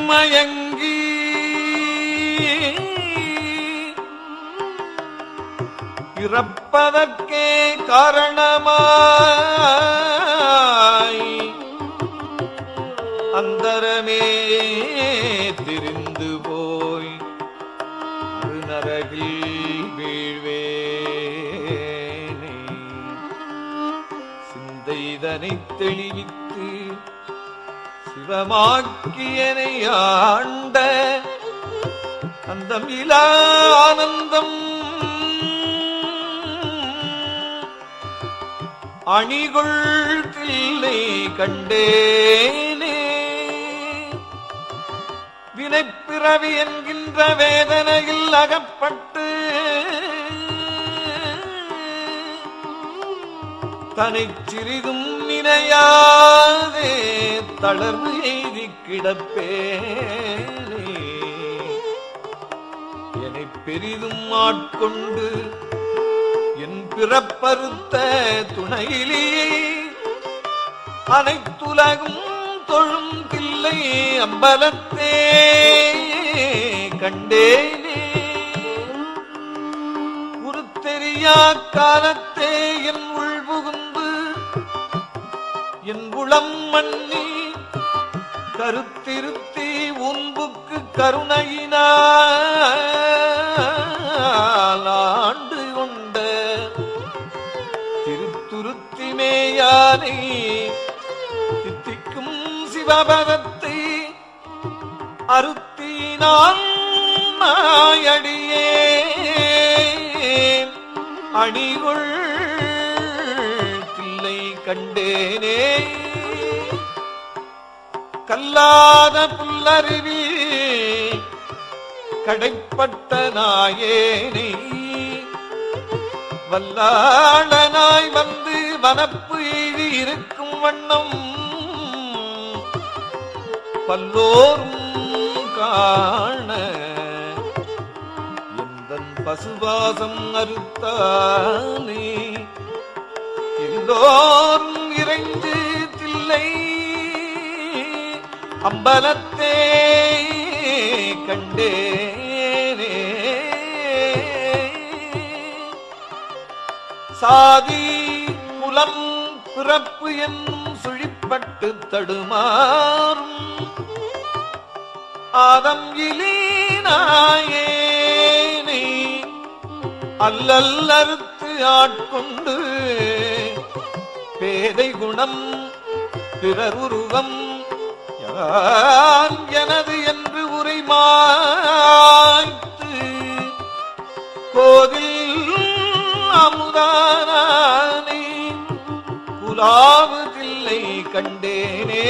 மயங்கி இறப்பதற்கே காரணமாய் அந்தரமே திரிந்து போய் நரகில் வீழ்வேனே சிந்தைதனை தெளிவித்து சிவமாக்கியனை ஆண்ட அந்த ஆனந்தம் அணிகுள் தில்லை கண்டேனே வினைப்பிறவி என்கின்ற வேதனையில் அகப்பட்டு தனை சிறிதும் நினையாதே தளர்வு எய்தி கிடப்பேனே என்னை பெரிதும் ஆட்கொண்டு என் பிறப்பறுத்த துணையிலே அனைத்துலகும் தொழும் தில்லை அம்பலத்தே கண்டேனே உருத்தெரியா காலத்தே என் உள் புகுந்து என் உளம் மன்னி கருத்திருத்தி உன்புக்கு கருணையினால் ஆண்டு கொண்ட திருத்துருத்திமேயானை தித்திக்கும் சிவபதத்தை அறுத்தினான் நாயடியே அணிகுள் தில்லை கண்டேனே கல்லாத புல்லருவி கடைப்பட்ட நாயேனை வல்லாளனாய் வந்து வனப்பு எய்தி இருக்கும் வண்ணம் பல்லோரும் காண எந்தன் பசுவாசம் அறுத்தானே எல்லோரும் இறைந்து தில்லை அம்பலத்தே கண்டேனே சாதி குலம் பிறப்பு என்னும் சுழிப்பட்டு தடுமாறும் ஆதம் இலீனாயேனை அல்லல் அறுத்து ஆட்கொண்டு பேதை குணம் பிறர் உருவம் யான் எனது என்று உரைமாய்த்து கோதில் அமுதானே குலாவதில்லை கண்டேனே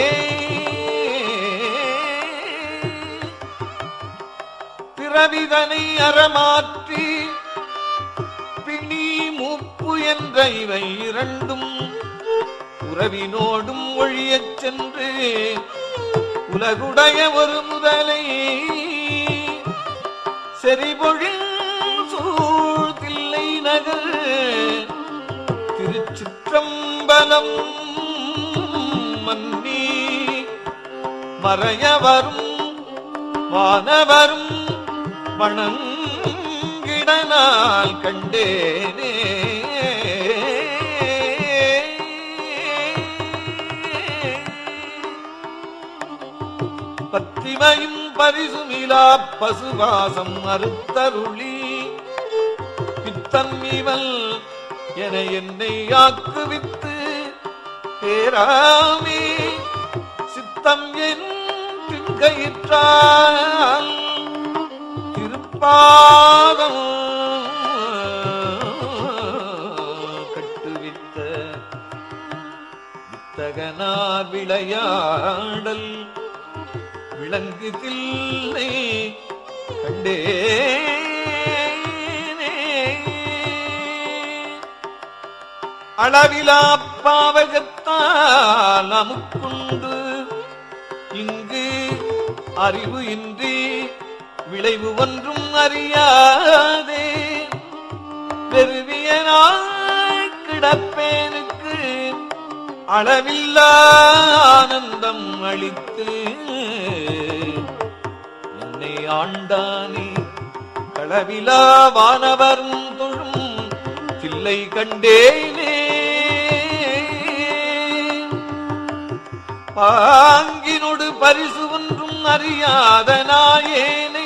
பிறவிதனை அறமாற்றி பிணி மூப்பு என்ற இவை இரண்டும் உறவினோடும் ஒழியச் சென்று உலகுடைய ஒரு முதலை செறிபொழில் சூழ்தில்லை நகர் திருச்சிற்றம்பலம் மன்னி மறையவரும் வானவரும் வணங்கிடனால் கண்டேனே பத்திமையும் பரிசுமிலா பசுவாசம் அறுத்தருளி பித்தன் இவள் என என்னை ஆக்குவித்து பேராமே சித்தம் என் திங்கயிற்றால் திருப்பாதம் கட்டுவித்த வித்தகனார் விளையாடல் விளங்கு தில்லை கண்டேனே அளவிலா பாவகத்தால் அமுக்குண்டு இங்கு அறிவு இன்றி விளைவு ஒன்றும் அறியாதே பெருவியனாய் கிடப்பேனுக்கு அளவில்லா ஆனந்தம் அளித்து ஆண்டானே களவிலா வானவரும் தொழும் தில்லை கண்டேனே பாங்கினொடு பரிசு ஒன்றும் அறியாத நாயேனை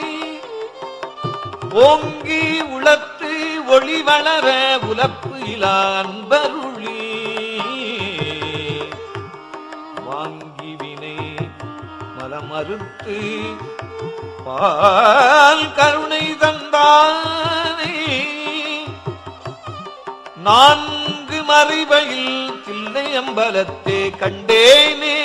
ஓங்கி உளத்து ஒளி வளர உலப்பு இலா அன்பருளி வாங்கி வினை மலமறுத்து பால் கருணை தந்தானே நான்கு மறைவையில் தில்லை அம்பலத்தே கண்டேனே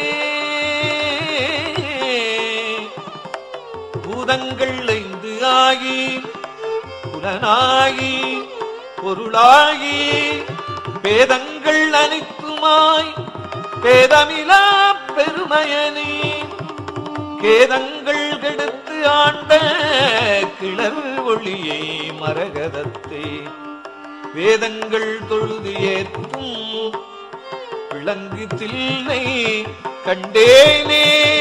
பூதங்கள் ஐந்து ஆகி புலனாகி பொருளாகி பேதங்கள் அனைத்துமாய் பேதமிலா பெருமையனே கேதங்கள் கெடுத்து ஆண்ட கிளர் ஒளியை மரகதத்தை வேதங்கள் தொழுது ஏற்றும் விளங்கு தில்லை கண்டேனே